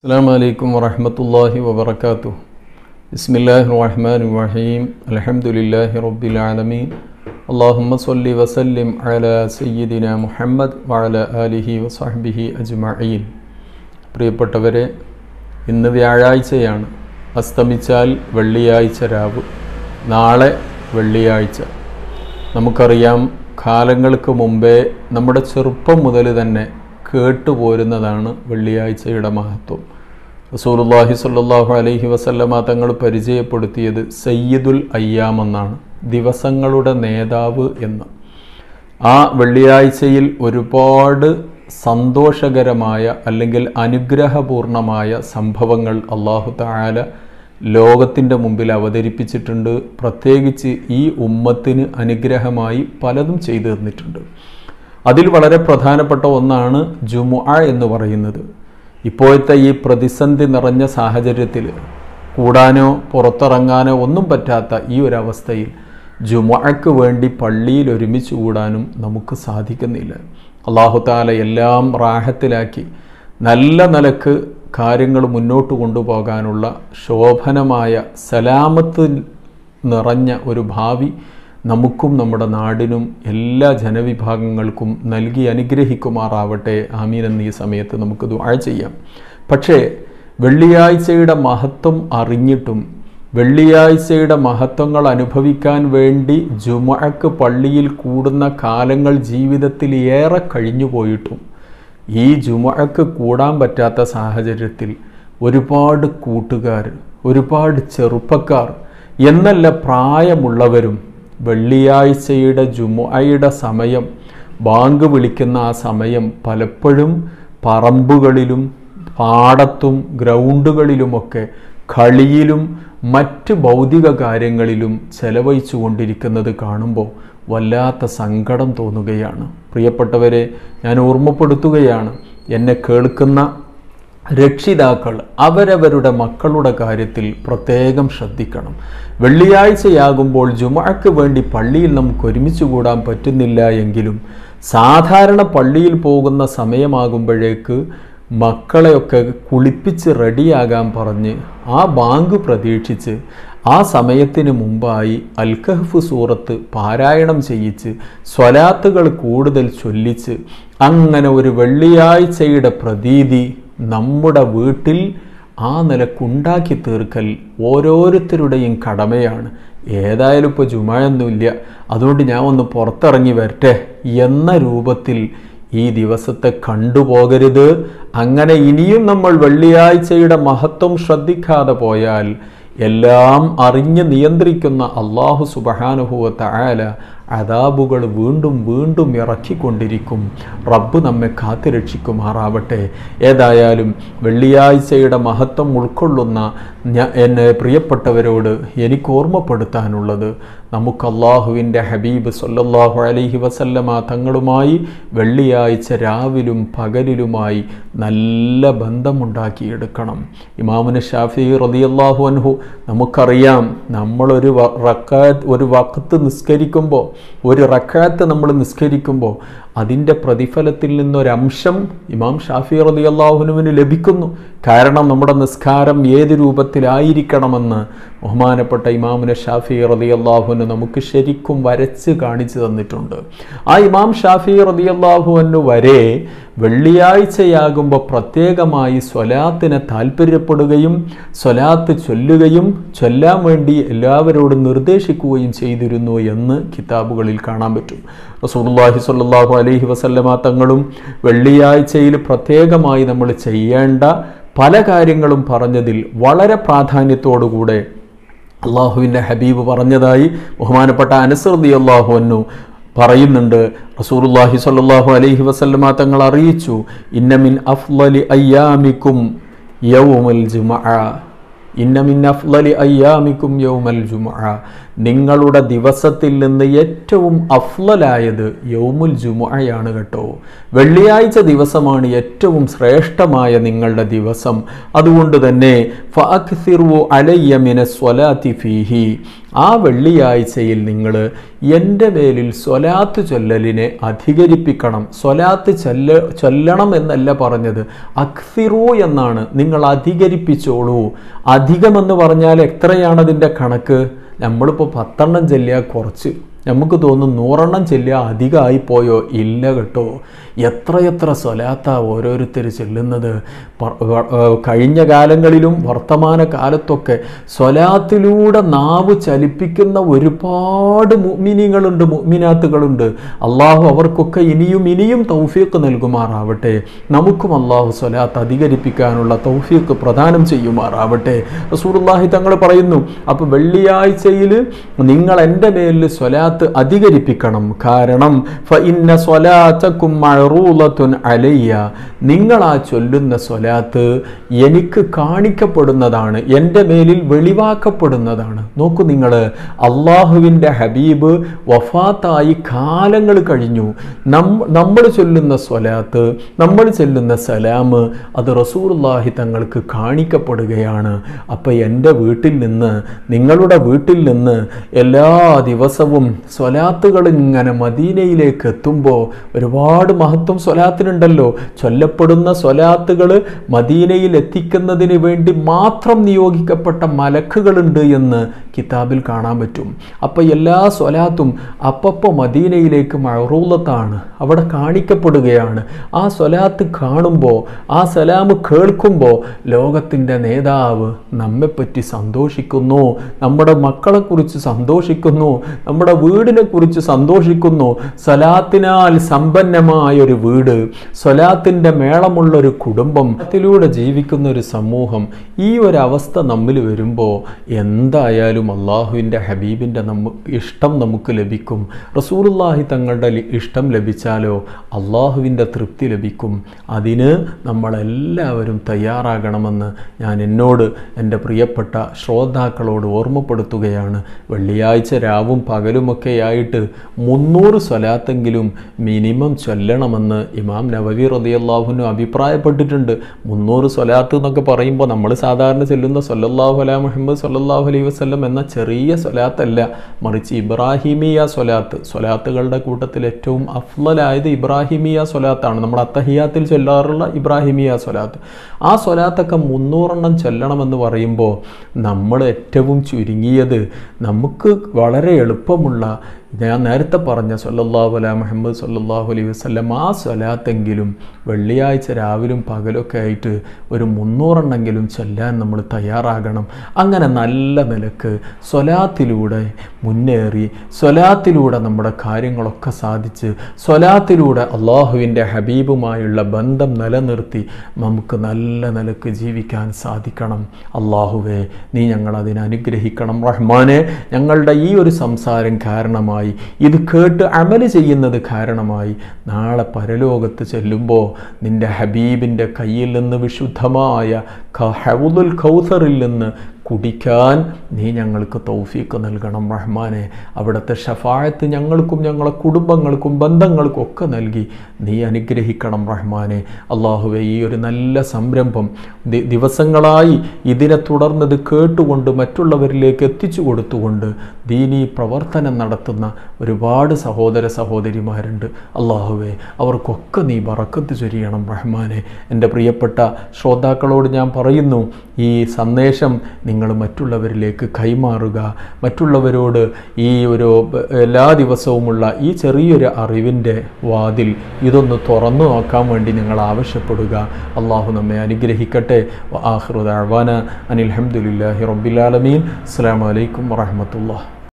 السلام عليكم ورحمة الله وبركاته بسم الله الرحمن الرحيم الحمد لله رب العالمين اللهم صل وسلم على سيدنا محمد وعلى آله وصحبه أجمعين പ്രിയപ്പെട്ടവരെ ഇന്ന് വ്യാഴാഴ്ചയാണ് അസ്തമിച്ചാൽ വെള്ളിയാഴ്ച രാവ് നാളെ വെള്ളിയാഴ്ച നമുക്കറിയാം കാലങ്ങൾക്ക് മുമ്പേ നമ്മുടെ ചെറുപ്പം മുതൽ തന്നെ കേട്ടുപോരുന്നതാണ് വെള്ളിയാഴ്ചയുടെ മഹത്വം റസൂലുള്ളാഹി സ്വല്ലല്ലാഹു അലൈഹി വസല്ലമ തങ്ങൾ പരിചയപ്പെടുത്തിയത് സയ്യിദുൽ അയ്യാം എന്നാണ് ദിവസങ്ങളുടെ നേതാവ് എന്ന് ആ വെള്ളിയാഴ്ചയിൽ ഒരുപാട് സന്തോഷകരമായ അല്ലെങ്കിൽ അനുഗ്രഹപൂർണമായ സംഭവങ്ങൾ അള്ളാഹു താല ലോകത്തിൻ്റെ മുമ്പിൽ അവതരിപ്പിച്ചിട്ടുണ്ട് പ്രത്യേകിച്ച് ഈ ഉമ്മത്തിന് അനുഗ്രഹമായി പലതും ചെയ്തു തന്നിട്ടുണ്ട് അതിൽ വളരെ പ്രധാനപ്പെട്ട ഒന്നാണ് ജുമുഅ എന്ന് പറയുന്നത് ഇപ്പോഴത്തെ ഈ പ്രതിസന്ധി നിറഞ്ഞ സാഹചര്യത്തിൽ കൂടാനോ പുറത്തിറങ്ങാനോ ഒന്നും പറ്റാത്ത ഈ ഒരു അവസ്ഥയിൽ ജുമുഅക്ക് വേണ്ടി പള്ളിയിൽ ഒരുമിച്ച് കൂടാനും നമുക്ക് സാധിക്കുന്നില്ല അള്ളാഹു താല എല്ലാം റാഹത്തിലാക്കി നല്ല നിലക്ക് കാര്യങ്ങൾ മുന്നോട്ട് കൊണ്ടുപോകാനുള്ള ശോഭനമായ സലാമത്ത് നിറഞ്ഞ ഒരു ഭാവി നമുക്കും നമ്മുടെ നാടിനും എല്ലാ ജനവിഭാഗങ്ങൾക്കും നൽകി അനുഗ്രഹിക്കുമാറാവട്ടെ ആമീൻ എന്ന ഈ സമയത്ത് നമുക്ക് ദുആ ചെയ്യാം പക്ഷേ വെള്ളിയാഴ്ചയുടെ മഹത്വം അറിഞ്ഞിട്ടും വെള്ളിയാഴ്ചയുടെ മഹത്വങ്ങൾ അനുഭവിക്കാൻ വേണ്ടി ജുമഅക്ക് പള്ളിയിൽ കൂടുന്ന കാലങ്ങൾ ജീവിതത്തിൽ ഏറെ കഴിഞ്ഞു പോയിട്ടും ഈ ജുമഅക്ക് കൂടാൻ പറ്റാത്ത സാഹചര്യത്തിൽ ഒരുപാട് കൂട്ടുകാർ ഒരുപാട് ചെറുപ്പക്കാർ എന്നല്ല പ്രായമുള്ളവരും വെള്ളിയാഴ്ചയുടെ ജുമുഅയുടെ സമയം ബാങ്ക് വിളിക്കുന്ന ആ സമയം പലപ്പോഴും പറമ്പുകളിലും പാടത്തും ഗ്രൗണ്ടുകളിലുമൊക്കെ കളിയിലും മറ്റ് ഭൗതിക കാര്യങ്ങളിലും ചെലവഴിച്ചു കൊണ്ടിരിക്കുന്നത് കാണുമ്പോൾ വല്ലാത്ത സങ്കടം തോന്നുകയാണ് പ്രിയപ്പെട്ടവരെ ഞാൻ ഓർമ്മപ്പെടുത്തുകയാണ് എന്നെ കേൾക്കുന്ന രക്ഷിതാക്കൾ അവരവരുടെ മക്കളുടെ കാര്യത്തിൽ പ്രത്യേകം ശ്രദ്ധിക്കണം വെള്ളിയാഴ്ചയാകുമ്പോൾ ജുമഅക്ക് വേണ്ടി പള്ളിയിൽ നമുക്ക് ഒരുമിച്ച് കൂടാൻ പറ്റുന്നില്ല എങ്കിലും സാധാരണ പള്ളിയിൽ പോകുന്ന സമയമാകുമ്പോഴേക്ക് മക്കളെയൊക്കെ കുളിപ്പിച്ച് റെഡിയാകാൻ പറഞ്ഞ് ആ ബാങ്ക് പ്രതീക്ഷിച്ച് ആ സമയത്തിന് മുമ്പായി അൽക്കഹഫ് സൂറത്ത് പാരായണം ചെയ്യിച്ച് സ്വലാത്തുകൾ കൂടുതൽ ചൊല്ലിച്ച് അങ്ങനെ ഒരു വെള്ളിയാഴ്ചയുടെ പ്രതീതി നമ്മുടെ വീട്ടിൽ ആ നിലക്കുണ്ടാക്കി തീർക്കൽ ഓരോരുത്തരുടെയും കടമയാണ് ഏതായാലും ഇപ്പോൾ ജുമയൊന്നുമില്ല അതുകൊണ്ട് ഞാൻ ഒന്ന് പുറത്തിറങ്ങി വരട്ടെ എന്ന രൂപത്തിൽ ഈ ദിവസത്തെ കണ്ടുപോകരുത് അങ്ങനെ ഇനിയും നമ്മൾ വെള്ളിയാഴ്ചയുടെ മഹത്വം ശ്രദ്ധിക്കാതെ പോയാൽ എല്ലാം അറിഞ്ഞ് നിയന്ത്രിക്കുന്ന അള്ളാഹു സുബഹാനുഹുവ തായാല അതാബുകൾ വീണ്ടും വീണ്ടും ഇറക്കിക്കൊണ്ടിരിക്കും റബ്ബ് നമ്മെ കാത്തുരക്ഷിക്കുമാറാവട്ടെ ഏതായാലും വെള്ളിയാഴ്ചയുടെ മഹത്വം ഉൾക്കൊള്ളുന്ന എന്നെ പ്രിയപ്പെട്ടവരോട് എനിക്ക് ഓർമ്മപ്പെടുത്താനുള്ളത് നമുക്ക് അള്ളാഹുവിൻ്റെ ഹബീബ് സല്ലല്ലാഹു അലൈഹി വസല്ലമ തങ്ങളുമായി വെള്ളിയാഴ്ച രാവിലും പകലിലുമായി നല്ല ബന്ധമുണ്ടാക്കിയെടുക്കണം ഇമാമുന ഷാഫി റളിയല്ലാഹു അൻഹു നമുക്കറിയാം നമ്മളൊരു റക്കാത്ത് ഒരു വക്കത്ത് നിസ്കരിക്കുമ്പോൾ ഒരു റക്കാത്ത് നമ്മൾ നിസ്കരിക്കുമ്പോൾ അതിൻ്റെ പ്രതിഫലത്തിൽ നിന്നൊരംശം ഇമാം ഷാഫി റതി അള്ളാഹുനുവിന് ലഭിക്കുന്നു കാരണം നമ്മുടെ നിസ്കാരം ഏത് രൂപത്തിലായിരിക്കണമെന്ന് ബഹുമാനപ്പെട്ട ഇമാമുന ഷാഫി റതി അള്ളാഹുന് നമുക്ക് ശരിക്കും വരച്ച് കാണിച്ചു തന്നിട്ടുണ്ട് ആ ഇമാം ഷാഫി റതി അള്ളാഹുവിന് വരെ വെള്ളിയാഴ്ചയാകുമ്പോൾ പ്രത്യേകമായി സ്വലാത്തിനെ താല്പര്യപ്പെടുകയും സ്വലാത്ത് ചൊല്ലുകയും ചൊല്ലാൻ വേണ്ടി എല്ലാവരോടും നിർദ്ദേശിക്കുകയും ചെയ്തിരുന്നു എന്ന് കിതാബുകളിൽ കാണാൻ പറ്റും റസൂലുള്ളാഹി സ്വല്ലല്ലാഹു അലൈഹി വസല്ലമ തങ്ങളും വെള്ളിയാഴ്ചയിൽ പ്രത്യേകമായി നമ്മൾ ചെയ്യേണ്ട പല കാര്യങ്ങളും പറഞ്ഞതിൽ വളരെ പ്രാധാന്യത്തോടുകൂടെ അള്ളാഹുവിൻ്റെ ഹബീബ് പറഞ്ഞതായി ബഹുമാനപ്പെട്ട അനസർദി അള്ളാഹു അന്നു പറയുന്നുണ്ട് റസൂലുള്ളാഹി സ്വല്ലല്ലാഹു അലൈഹി വസല്ലമ തങ്ങൾ അറിയിച്ചു ഇന്നമിൻ അഫ്ലലി അയ്യാമിക്കും യൗമുൽ ജുമഅ ഇന്നമിൻ അഫ്ലലി അയ്യാമിക്കും യൗമൽ ജുമഅ നിങ്ങളുടെ ദിവസത്തിൽ നിന്ന് ഏറ്റവും അഫ്ലലായത് യൗമുൽ ജുമുഅയാണ് കേട്ടോ വെള്ളിയാഴ്ച ദിവസമാണ് ഏറ്റവും ശ്രേഷ്ഠമായ നിങ്ങളുടെ ദിവസം അതുകൊണ്ട് തന്നെ ഫഅക്സിറു അലയ്യ മിന സ്വലാത്തി ഫീഹി ആ വെള്ളിയാഴ്ചയിൽ നിങ്ങൾ എൻ്റെ മേലിൽ സ്വലാത്ത് ചൊല്ലലിനെ അധികരിപ്പിക്കണം സ്വലാത്ത് ചൊല്ല ചൊല്ലണം എന്നല്ല പറഞ്ഞത് അക്സിറു എന്നാണ് നിങ്ങൾ അധികരിപ്പിച്ചോളൂ അധികമെന്ന് പറഞ്ഞാൽ എത്രയാണ് അതിൻ്റെ കണക്ക് നമ്മളിപ്പോൾ പത്തെണ്ണം ചെല്ലിയ കുറച്ച് നമുക്ക് തോന്നും നൂറെണ്ണം ചെല്ലുക അധികമായി പോയോ ഇല്ല കേട്ടോ എത്രയെത്ര സ്വലാത്താ ഓരോരുത്തർ ചെല്ലുന്നത് പ- വ- ഏർ കഴിഞ്ഞ കാലങ്ങളിലും വർത്തമാന കാലത്തൊക്കെ സ്വലാത്തിലൂടെ നാവ് ചലിപ്പിക്കുന്ന ഒരുപാട് മുഅ്മിനീങ്ങളുണ്ട് മുഅ്മിനാത്തുകളുണ്ട് അള്ളാഹു അവർക്കൊക്കെ ഇനിയും ഇനിയും തൗഫീഖ് നൽകുമാറാവട്ടെ നമുക്കും അള്ളാഹു സ്വലാത്ത് അധികരിപ്പിക്കാനുള്ള തൗഫീഖ് പ്രദാനം ചെയ്യുമാറാവട്ടെ റസൂലുള്ളാഹി തങ്ങൾ പറയുന്നു അപ്പോൾ വെള്ളിയാഴ്ചയിൽ നിങ്ങൾ എൻ്റെ മേലിൽ സ്വലാത്ത് അധികരിപ്പിക്കണം കാരണം ഫ ഇന്ന സ്വലാത്തക്കും മഴറൂലത്തുൻ അലയ്യ നിങ്ങൾ ആ ചൊല്ലുന്ന സ്വലാത്ത് എനിക്ക് കാണിക്കപ്പെടുന്നതാണ് എൻ്റെ മേലിൽ വെളിവാക്കപ്പെടുന്നതാണ് നോക്കൂ നിങ്ങൾ അള്ളാഹുവിൻ്റെ ഹബീബ് വഫാത്തായി കാലങ്ങൾ കഴിഞ്ഞു നം- നമ്മൾ ചൊല്ലുന്ന സ്വലാത്ത് നമ്മൾ ചെല്ലുന്ന സലാം അത് റസൂർല്ലാഹി തങ്ങൾക്ക് കാണിക്കപ്പെടുകയാണ് അപ്പോൾ എൻ്റെ വീട്ടിൽ നിന്ന് നിങ്ങളുടെ വീട്ടിൽ നിന്ന് എല്ലാ ദിവസവും സ്വലാത്തുകൾ ഇങ്ങനെ മദീനയിലേക്ക് എത്തുമ്പോൾ ഒരുപാട് മഹത്വം സ്വലാത്തിനുണ്ടല്ലോ ചൊല്ലപ്പെടുന്ന സ്വലാത്തുകൾ മദീനയിൽ എത്തിക്കുന്നതിന് വേണ്ടി മാത്രം നിയോഗിക്കപ്പെട്ട മലക്കുകളുണ്ട് എന്ന് കിതാബിൽ കാണാൻ പറ്റും അപ്പോൾ എല്ലാ സ്വലാത്തും അപ്പപ്പോൾ മദീനയിലേക്ക് മഴറൂലത്താണ് അവിടെ കാണിക്കപ്പെടുകയാണ് ആ സ്വലാത്ത് കാണുമ്പോൾ ആ സലാം കേൾക്കുമ്പോൾ ലോകത്തിൻ്റെ നേതാവ് നമ്മെപ്പറ്റി സന്തോഷിക്കുന്നു നമ്മുടെ മക്കളെക്കുറിച്ച് സന്തോഷിക്കുന്നു നമ്മുടെ വീടിനെ കുറിച്ച് സന്തോഷിക്കുന്നു സ്വലാത്തിനാൽ സമ്പന്നമായ ഒരു വീട് സ്വലാത്തിൻ്റെ മേളമുള്ള ഒരു കുടുംബം അതിലൂടെ ജീവിക്കുന്ന ഒരു സമൂഹം ഈ ഒരു അവസ്ഥ നമ്മിൽ വരുമ്പോൾ എന്തായാലും അള്ളാഹുവിൻ്റെ ഹബീബിൻ്റെ നമ്മ ഇഷ്ടം നമുക്ക് ലഭിക്കും റസൂലുള്ളാഹി തങ്ങളുടെ ലി- ഇഷ്ടം ലഭിച്ചാലോ അള്ളാഹുവിൻ്റെ തൃപ്തി ലഭിക്കും അതിന് നമ്മളെല്ലാവരും തയ്യാറാകണമെന്ന് ഞാൻ എന്നോട് എൻ്റെ പ്രിയപ്പെട്ട ശ്രോതാക്കളോട് ഓർമ്മപ്പെടുത്തുകയാണ് വെള്ളിയാഴ്ച രാവും പകലുമൊക്കെയായിട്ട് മുന്നൂറ് സ്വലാത്തെങ്കിലും മിനിമം ചൊല്ലണമെന്ന് ഇമാം നവവി റതിയല്ലാഹുവിന് അഭിപ്രായപ്പെട്ടിട്ടുണ്ട് മുന്നൂറ് സ്വലാത്ത് എന്നൊക്കെ പറയുമ്പോൾ നമ്മൾ സാധാരണ ചെല്ലുന്ന സല്ലല്ലാഹു അലാ മുഹമ്മദ് സല്ലല്ലാഹു അലൈഹി വസല്ലം എന്ന ചെറിയ സ്വലാത്തല്ല മറിച്ച് ഇബ്രാഹിമിയ സ്വലാത്ത് സ്വലാത്തുകളുടെ കൂട്ടത്തിൽ ഏറ്റവും അഫ്ലലായത് ഇബ്രാഹിമിയ സ്വലാത്താണ് നമ്മൾ അത്തഹിയാത്തിൽ ചൊല്ലാറുള്ള ഇബ്രാഹിമിയ സ്വലാത്ത് ആ സ്വലാത്തൊക്കെ മുന്നൂറെണ്ണം ചൊല്ലണമെന്ന് പറയുമ്പോൾ നമ്മൾ ഏറ്റവും ചുരുങ്ങിയത് നമുക്ക് വളരെ എളുപ്പമുള്ള ഞാൻ നേരത്തെ പറഞ്ഞ സല്ലല്ലാഹു അലാ മുഹമ്മദ് സല്ലല്ലാഹു അലൈഹി വസല്ലം ആ സ്വലാത്തെങ്കിലും വെള്ളിയാഴ്ച രാവിലും പകലൊക്കെ ആയിട്ട് ഒരു മുന്നൂറെണ്ണെങ്കിലും ചൊല്ലാൻ നമ്മൾ തയ്യാറാകണം അങ്ങനെ നല്ല നിലക്ക് സ്വലാത്തിലൂടെ മുന്നേറി സ്വലാത്തിലൂടെ നമ്മുടെ കാര്യങ്ങളൊക്കെ സാധിച്ച് സ്വലാത്തിലൂടെ അള്ളാഹുവിൻ്റെ ഹബീബുമായുള്ള ബന്ധം നിലനിർത്തി നമുക്ക് നല്ല നിലക്ക് ജീവിക്കാൻ സാധിക്കണം അള്ളാഹുവേ നീ ഞങ്ങളതിനെ അനുഗ്രഹിക്കണം റഹ്മാനെ ഞങ്ങളുടെ ഈ ഒരു സംസാരം കാരണമായി ഇത് കേട്ട് അമല് ചെയ്യുന്നത് കാരണമായി നാളെ പരലോകത്ത് ചെല്ലുമ്പോൾ നിന്റെ ഹബീബിൻ്റെ കയ്യിൽ നിന്ന് വിശുദ്ധമായ ക- ഹൗദുൽ കൗസറിൽ നിന്ന് കുടിക്കാൻ നീ ഞങ്ങൾക്ക് തൗഫീക്ക് നൽകണം റഹ്മാനെ അവിടുത്തെ ഷഫായത്ത് ഞങ്ങൾക്കും ഞങ്ങളെ കുടുംബങ്ങൾക്കും ബന്ധങ്ങൾക്കും ഒക്കെ നൽകി നീ അനുഗ്രഹിക്കണം റഹ്മാനെ അള്ളാഹുവെ ഈ ഒരു നല്ല സംരംഭം ദി- ദിവസങ്ങളായി ഇതിനെ തുടർന്നത് കേട്ടുകൊണ്ട് മറ്റുള്ളവരിലേക്ക് എത്തിച്ചു കൊടുത്തുകൊണ്ട് ദീനീ പ്രവർത്തനം നടത്തുന്ന ഒരുപാട് സഹോദര സഹോദരിമാരുണ്ട് അള്ളാഹുവെ അവർക്കൊക്കെ നീ ബറക്കത്ത് ചൊരിയണം റഹ്മാനെ എൻ്റെ പ്രിയപ്പെട്ട ശ്രോതാക്കളോട് ഞാൻ പറയുന്നു ഈ സന്ദേശം നിങ്ങൾ മറ്റുള്ളവരിലേക്ക് കൈമാറുക മറ്റുള്ളവരോട് ഈ ഒരു ബ- എല്ലാ ദിവസവുമുള്ള ഈ ചെറിയൊരു അറിവിൻ്റെ വാതിൽ ഇതൊന്ന് തുറന്നു നോക്കാൻ വേണ്ടി നിങ്ങൾ ആവശ്യപ്പെടുക അള്ളാഹു നമ്മെ അനുഗ്രഹിക്കട്ടെ ആഹ്റുദ് അവാന അനിൽ ഹംദുലില്ലാഹി റബ്ബിലാലമീൻ അസ്സാം വലൈക്കും വാഹമത്തുള്ള